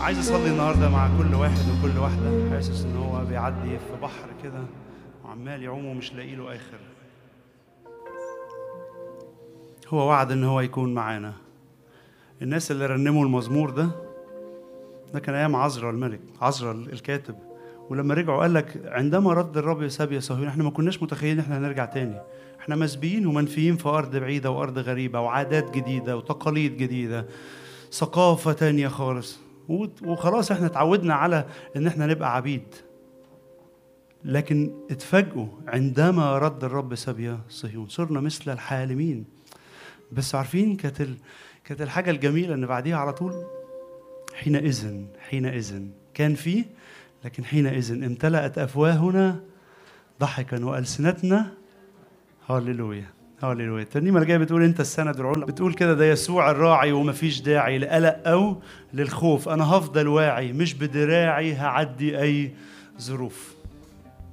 عايز اصلي النهارده مع كل واحد وكل واحده حاسس ان هو بيعدي في بحر كده وعمال يعوم ومش لاقي له اخر هو وعد ان هو يكون معانا الناس اللي رنموا المزمور ده ده كان ايام عزرا الملك عزرا الكاتب ولما رجعوا قال لك عندما رد الرب سبي صهيون احنا ما كناش متخيلين احنا هنرجع تاني احنا مسبيين ومنفيين في ارض بعيده وارض غريبه وعادات جديده وتقاليد جديده ثقافه تانية خالص وخلاص احنا اتعودنا على ان احنا نبقى عبيد لكن اتفاجئوا عندما رد الرب سبي صهيون صرنا مثل الحالمين بس عارفين كانت ال... كانت الحاجه الجميله ان بعديها على طول حينئذ حينئذ كان فيه لكن حينئذ امتلأت أفواهنا ضحكا وألسنتنا هللويا هللويا الترنيمة اللي جاية بتقول أنت السند العلا بتقول كده ده يسوع الراعي ومفيش داعي لقلق أو للخوف أنا هفضل واعي مش بدراعي هعدي أي ظروف